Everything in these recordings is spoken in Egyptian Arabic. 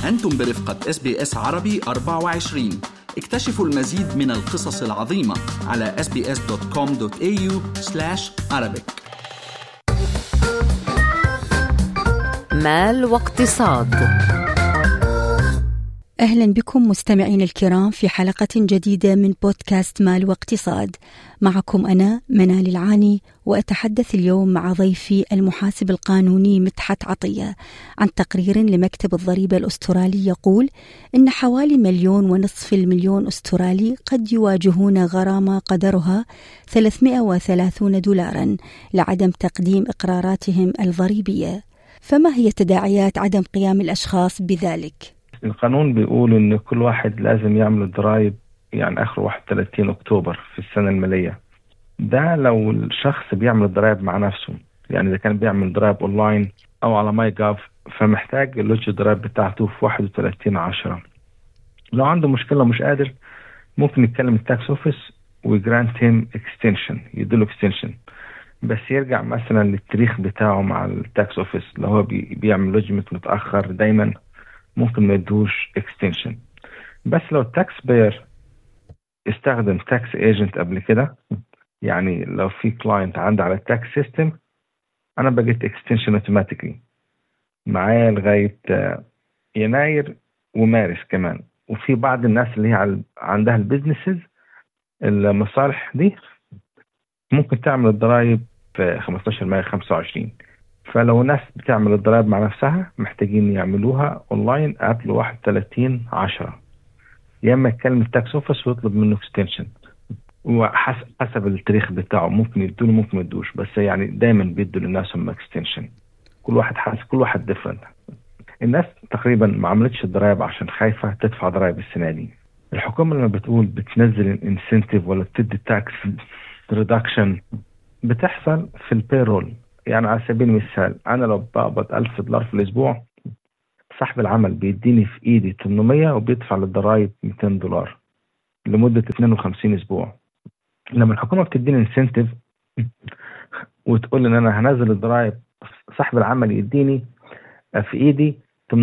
أنتم برفقة اس بي اس عربي 24 اكتشفوا المزيد من القصص العظيمة على sbs.com.au arabic مال واقتصاد أهلا بكم مستمعين الكرام في حلقة جديدة من بودكاست مال واقتصاد معكم أنا منال العاني وأتحدث اليوم مع ضيفي المحاسب القانوني مدحت عطية عن تقرير لمكتب الضريبة الأسترالي يقول إن حوالي مليون ونصف المليون أسترالي قد يواجهون غرامة قدرها 330 دولارا لعدم تقديم إقراراتهم الضريبية فما هي تداعيات عدم قيام الأشخاص بذلك؟ القانون بيقول ان كل واحد لازم يعمل الضرايب يعني اخر 31 اكتوبر في السنه الماليه ده لو الشخص بيعمل الضرايب مع نفسه يعني اذا كان بيعمل ضرايب اونلاين او على ماي جاف فمحتاج يلوج الضرايب بتاعته في 31 10 لو عنده مشكله مش قادر ممكن يتكلم التاكس اوفيس ويجرانت هيم اكستنشن يديله اكستنشن بس يرجع مثلا للتاريخ بتاعه مع التاكس اوفيس لو هو بيعمل لوجمنت متاخر دايما ممكن ما يدوش اكستنشن بس لو التاكس بير استخدم تاكس ايجنت قبل كده يعني لو في كلاينت عنده على التاكس سيستم انا بجيت اكستنشن اوتوماتيكلي معايا لغايه يناير ومارس كمان وفي بعض الناس اللي هي عندها البيزنسز المصالح دي ممكن تعمل الضرايب في 15 مايو 25 فلو ناس بتعمل الضرائب مع نفسها محتاجين يعملوها اونلاين قبل 31 10 يا اما يتكلم التاكس اوفيس ويطلب منه اكستنشن وحسب حسب التاريخ بتاعه ممكن يدوله ممكن ما يدوش بس يعني دايما بيدوا للناس هم اكستنشن كل واحد حاسس كل واحد ديفرنت الناس تقريبا ما عملتش الضرايب عشان خايفه تدفع ضرايب السنه دي الحكومه لما بتقول بتنزل الانسنتيف ولا بتدي تاكس ريدكشن بتحصل في البيرول يعني على سبيل المثال انا لو بقبض 1000 دولار في الاسبوع صاحب العمل بيديني في ايدي 800 وبيدفع للضرايب 200 دولار لمده 52 اسبوع لما الحكومه بتديني انسنتيف وتقول ان انا هنزل الضرايب صاحب العمل يديني في ايدي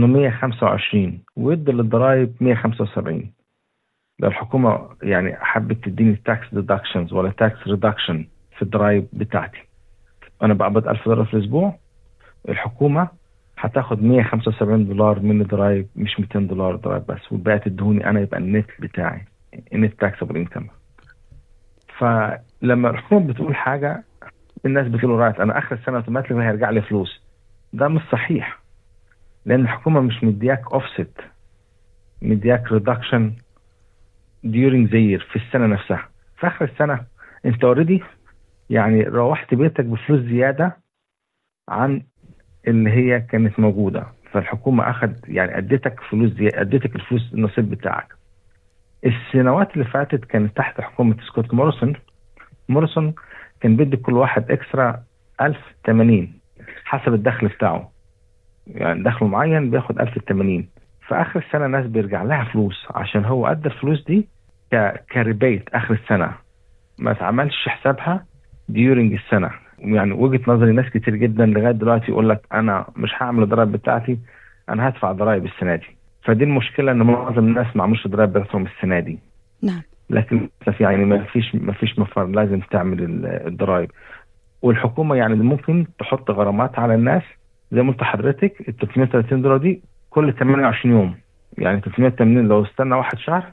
825 ويدي للضرايب 175 لو الحكومه يعني حبت تديني تاكس ديدكشنز ولا تاكس ريدكشن في الضرايب بتاعتي انا بقبض 1000 دولار في الاسبوع الحكومه هتاخد 175 دولار من الضرايب مش 200 دولار ضرايب بس والباقي تدهوني انا يبقى النت بتاعي النت تاكسبل انكم فلما الحكومه بتقول حاجه الناس بتقول رايت انا اخر السنه اوتوماتيك هيرجع لي فلوس ده مش صحيح لان الحكومه مش مدياك اوفست مدياك ريدكشن ديورنج ذا في السنه نفسها في اخر السنه انت اوريدي يعني روحت بيتك بفلوس زياده عن اللي هي كانت موجوده فالحكومه اخذ يعني اديتك فلوس زياده اديتك الفلوس النصيب بتاعك السنوات اللي فاتت كانت تحت حكومه سكوت موريسون موريسون كان بيدي كل واحد اكسترا 1080 حسب الدخل بتاعه يعني دخله معين بياخد 1080 في اخر السنه الناس بيرجع لها فلوس عشان هو ادى الفلوس دي كريبيت اخر السنه ما اتعملش حسابها ديورنج السنه يعني وجهه نظري ناس كتير جدا لغايه دلوقتي يقول لك انا مش هعمل الضرايب بتاعتي انا هدفع ضرايب السنه دي فدي المشكله ان معظم الناس ما عملوش الضرايب بتاعتهم السنه دي نعم لكن للاسف يعني ما فيش ما فيش مفر لازم تعمل الضرايب والحكومه يعني ممكن تحط غرامات على الناس زي ما قلت حضرتك ال 330 دولار دي كل 28 يوم يعني 380 لو استنى واحد شهر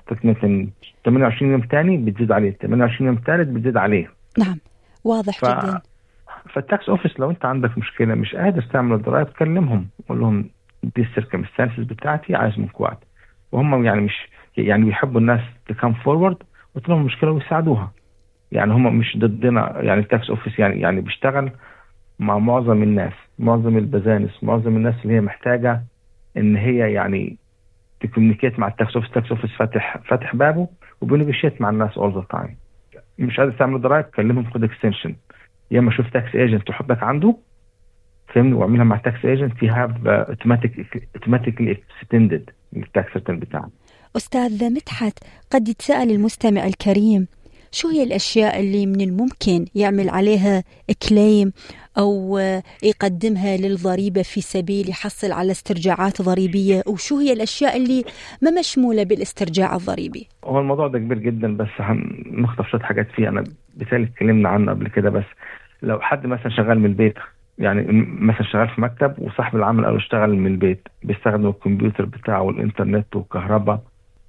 28 يوم تاني بتزيد عليه 28 يوم ثالث بتزيد عليه نعم واضح ف... جدا فالتاكس اوفيس لو انت عندك مشكله مش قادر تعمل الضرائب كلمهم قول لهم دي السيركمستانسز بتاعتي عايز منك وقت وهم يعني مش يعني بيحبوا الناس تكم فورورد قلت لهم مشكله ويساعدوها يعني هم مش ضدنا يعني التاكس اوفيس يعني يعني بيشتغل مع معظم الناس معظم البزانس معظم الناس اللي هي محتاجه ان هي يعني تكومينيكيت مع التاكس اوفيس التاكس اوفيس فاتح فاتح بابه وبينيجوشيت مع الناس اول ذا تايم مش قادر تعمل ضرايب كلمهم خد اكستنشن يا اما شوف تاكس ايجنت تحطك عنده فهمني واعملها مع تاكس ايجنت يو هاف اوتوماتيك اوتوماتيكلي اكستندد التاكس ريتيرن بتاعك استاذ مدحت قد يتساءل المستمع الكريم شو هي الأشياء اللي من الممكن يعمل عليها كليم أو يقدمها للضريبة في سبيل يحصل على استرجاعات ضريبية وشو هي الأشياء اللي ما مشمولة بالاسترجاع الضريبي هو الموضوع ده كبير جدا بس هنخطف شوية حاجات فيه أنا بالتالي اتكلمنا عنه قبل كده بس لو حد مثلا شغال من البيت يعني مثلا شغال في مكتب وصاحب العمل قال له اشتغل من البيت بيستخدم الكمبيوتر بتاعه والانترنت والكهرباء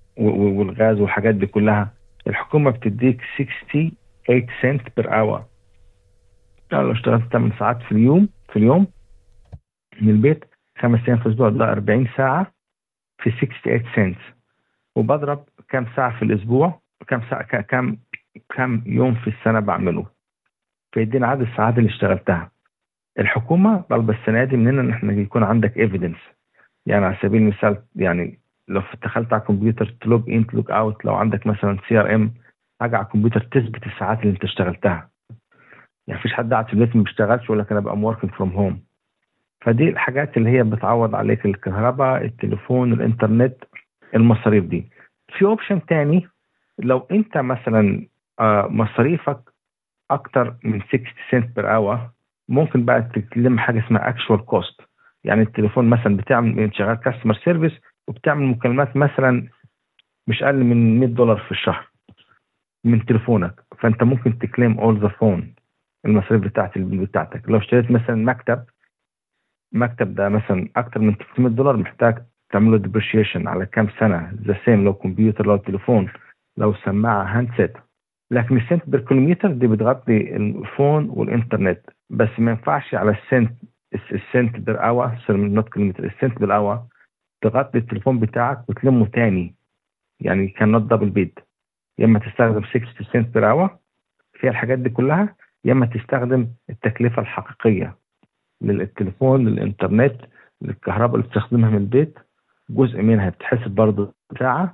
والغاز والحاجات دي كلها الحكومة بتديك 68 سنت بير اور يعني لو اشتغلت 8 ساعات في اليوم في اليوم من البيت خمس ايام في الاسبوع ده 40 ساعة في 68 سنت وبضرب كم ساعة في الاسبوع كم ساعة كم كم يوم في السنة بعمله فيدينا عدد الساعات اللي اشتغلتها الحكومة طالبة السنة دي مننا ان احنا يكون عندك ايفيدنس يعني على سبيل المثال يعني لو دخلت على الكمبيوتر تلوج ان تلوج اوت لو عندك مثلا سي ار ام حاجه على الكمبيوتر تثبت الساعات اللي انت اشتغلتها يعني مفيش حد قاعد في البيت ما بيشتغلش يقول لك انا بقى وركينج فروم هوم فدي الحاجات اللي هي بتعوض عليك الكهرباء التليفون الانترنت المصاريف دي في اوبشن تاني لو انت مثلا مصاريفك اكتر من 60 سنت بير اور ممكن بقى تلم حاجه اسمها اكشوال كوست يعني التليفون مثلا بتعمل شغال كاستمر سيرفيس وبتعمل مكالمات مثلا مش اقل من 100 دولار في الشهر من تليفونك فانت ممكن تكليم اول ذا فون المصاريف بتاعت بتاعتك لو اشتريت مثلا مكتب مكتب ده مثلا اكتر من 300 دولار محتاج تعمل له ديبريشيشن على كام سنه ذا سيم لو كمبيوتر لو تليفون لو سماعه هاندسيت لكن السنت بير كيلومتر دي بتغطي الفون والانترنت بس ما ينفعش على السنت السنت بير اور نوت كيلومتر السنت بير اور تغطي التليفون بتاعك وتلمه تاني يعني كان نوت دبل بيد يا اما تستخدم 60 سنت بير اور فيها الحاجات دي كلها يا اما تستخدم التكلفه الحقيقيه للتليفون للانترنت للكهرباء اللي بتستخدمها من البيت جزء منها بتحسب برضه ساعه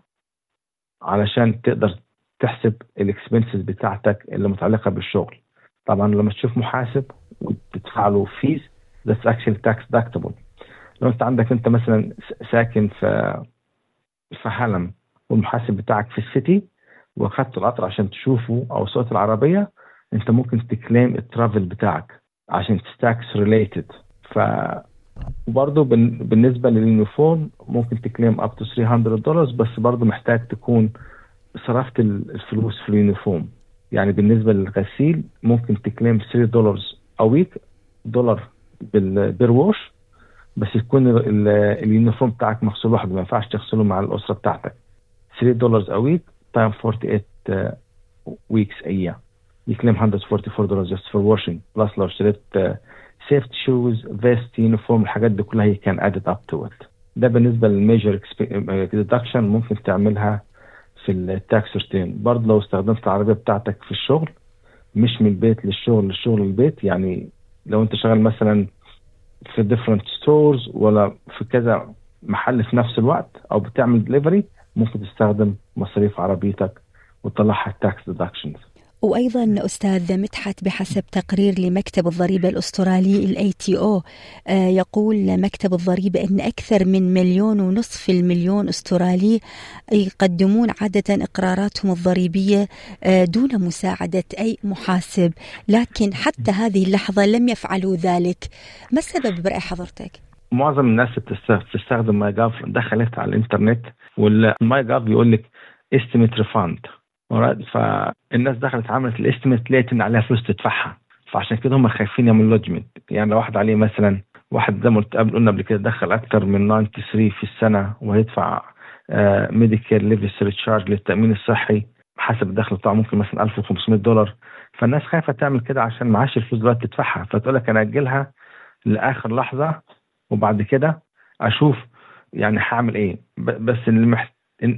علشان تقدر تحسب الاكسبنسز بتاعتك اللي متعلقه بالشغل طبعا لما تشوف محاسب وتدفع له فيز that's actually tax deductible لو انت عندك انت مثلا ساكن في في حلم والمحاسب بتاعك في السيتي واخدت القطر عشان تشوفه او صوت العربيه انت ممكن تكليم الترافل بتاعك عشان تستاكس ريليتد ف وبرضه بالنسبه لليونيفورم ممكن تكليم اب تو 300 دولار بس برضه محتاج تكون صرفت الفلوس في اليونيفورم يعني بالنسبه للغسيل ممكن تكليم 3 دولار او ويك دولار بالبير ووش بس يكون اليونيفورم بتاعك مغسول لوحده ما ينفعش تغسله مع الاسره بتاعتك 3 دولار a week times 48 uh, weeks a year يكلم 144 دولار just for washing بلس لو اشتريت سيفتي شوز فيست يونيفورم الحاجات دي كلها هي كان ادد اب تو ات ده بالنسبه للميجر ديدكشن ممكن تعملها في التاكس ريتيرن برضه لو استخدمت العربيه بتاعتك في الشغل مش من البيت للشغل للشغل للبيت يعني لو انت شغال مثلا في different stores ولا في كذا محل في نفس الوقت او بتعمل دليفري ممكن تستخدم مصاريف عربيتك وتطلعها تاكس ديدكشنز وايضا استاذ مدحت بحسب تقرير لمكتب الضريبه الاسترالي الاي تي او يقول مكتب الضريبه ان اكثر من مليون ونصف المليون استرالي يقدمون عاده اقراراتهم الضريبيه دون مساعده اي محاسب لكن حتى هذه اللحظه لم يفعلوا ذلك ما السبب براي حضرتك معظم الناس بتستخدم ماي جاف دخلت على الانترنت والماي جاف بيقول لك استيميت ريفاند فالناس دخلت عملت الاستيميت لقيت ان عليها فلوس تدفعها فعشان كده هم خايفين يعملوا لوجمنت يعني لو واحد عليه مثلا واحد زي ما قلنا قبل كده دخل اكثر من 93 في السنه وهيدفع ميديكير ليفل سيرتشارج للتامين الصحي حسب الدخل بتاعه ممكن مثلا 1500 دولار فالناس خايفه تعمل كده عشان معاش الفلوس دلوقتي تدفعها فتقول لك انا اجلها لاخر لحظه وبعد كده اشوف يعني هعمل ايه بس اللي محت...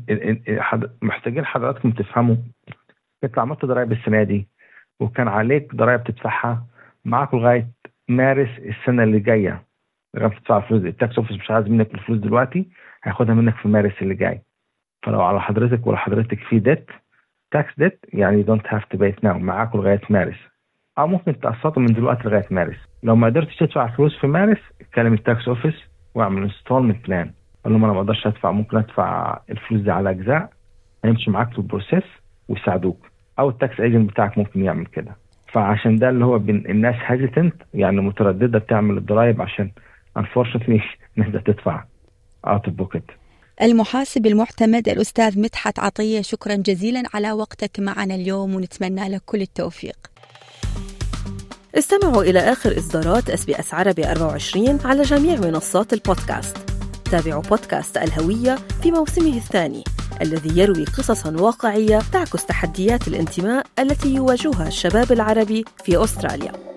محتاجين حضراتكم تفهموا انت عملت ضرايب السنه دي وكان عليك ضرايب تدفعها معاك لغايه مارس السنه اللي جايه لغايه تدفع الفلوس التاكس اوفيس مش عايز منك الفلوس دلوقتي هياخدها منك في مارس اللي جاي فلو على حضرتك ولا حضرتك في ديت تاكس ديت يعني دونت هاف تو بيت ناو معاك لغايه مارس او ممكن تقسطه من دلوقتي لغايه مارس لو ما قدرتش تدفع فلوس في مارس كلم التاكس اوفيس واعمل انستولمنت بلان قال لهم انا ما اقدرش ادفع ممكن ادفع الفلوس دي على اجزاء هيمشي معاك في البروسيس ويساعدوك او التاكس ايجنت بتاعك ممكن يعمل كده فعشان ده اللي هو بين الناس هيزيتنت يعني متردده تعمل الضرايب عشان unfortunately الناس تدفع اوت اوف بوكيت المحاسب المعتمد الأستاذ مدحت عطية شكرا جزيلا على وقتك معنا اليوم ونتمنى لك كل التوفيق استمعوا إلى آخر إصدارات اس بي اس عربي 24 على جميع منصات البودكاست تابعوا بودكاست الهوية في موسمه الثاني الذي يروي قصصا واقعية تعكس تحديات الانتماء التي يواجهها الشباب العربي في أستراليا